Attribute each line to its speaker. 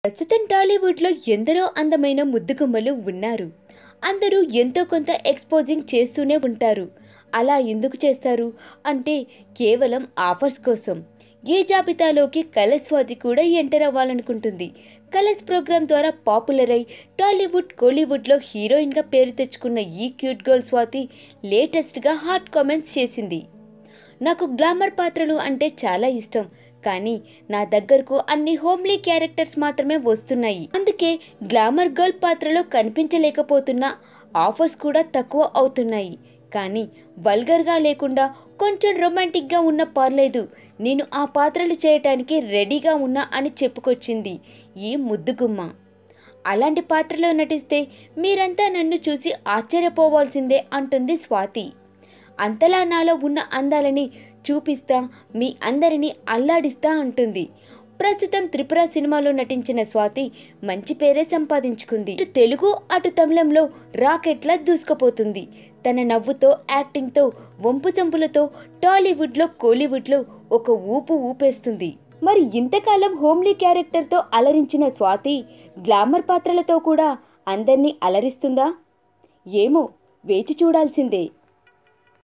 Speaker 1: ప్రస్తుతం టాలీవుడ్లో ఎందరో అందమైన ముద్దుగుమ్మలు ఉన్నారు అందరూ ఎంతో కొంత ఎక్స్పోజింగ్ చేస్తూనే ఉంటారు అలా ఎందుకు చేస్తారు అంటే కేవలం ఆఫర్స్ కోసం ఏ జాబితాలోకి కలర్స్ స్వాతి కూడా ఎంటర్ అవ్వాలనుకుంటుంది కలర్స్ ప్రోగ్రామ్ ద్వారా పాపులర్ అయి టాలీవుడ్ కోలీవుడ్లో హీరోయిన్గా పేరు తెచ్చుకున్న ఈ క్యూట్ గర్ల్ స్వాతి లేటెస్ట్గా హాట్ కామెంట్స్ చేసింది నాకు గ్లామర్ పాత్రలు అంటే చాలా ఇష్టం కానీ నా దగ్గరకు అన్ని హోమ్లీ క్యారెక్టర్స్ మాత్రమే వస్తున్నాయి అందుకే గ్లామర్ గర్ల్ పాత్రలో కనిపించలేకపోతున్నా ఆఫర్స్ కూడా తక్కువ అవుతున్నాయి కానీ వల్గర్గా లేకుండా కొంచెం రొమాంటిక్గా ఉన్న పర్లేదు నేను ఆ పాత్రలు చేయటానికి రెడీగా ఉన్నా అని చెప్పుకొచ్చింది ఈ ముద్దుగుమ్మ అలాంటి పాత్రలో నటిస్తే మీరంతా నన్ను చూసి ఆశ్చర్యపోవాల్సిందే అంటుంది స్వాతి అంతలా నాలో ఉన్న అందాలని చూపిస్తా మీ అందరినీ అల్లాడిస్తా అంటుంది ప్రస్తుతం త్రిపుర సినిమాలో నటించిన స్వాతి మంచి పేరే సంపాదించుకుంది ఇటు తెలుగు అటు తమిళంలో రాకెట్లా దూసుకుపోతుంది తన నవ్వుతో యాక్టింగ్తో వంపు సంపులతో టాలీవుడ్లో కోలీవుడ్లో ఒక ఊపు ఊపేస్తుంది మరి ఇంతకాలం హోమ్లీ క్యారెక్టర్తో అలరించిన స్వాతి గ్లామర్ పాత్రలతో కూడా అందరినీ అలరిస్తుందా ఏమో వేచి చూడాల్సిందే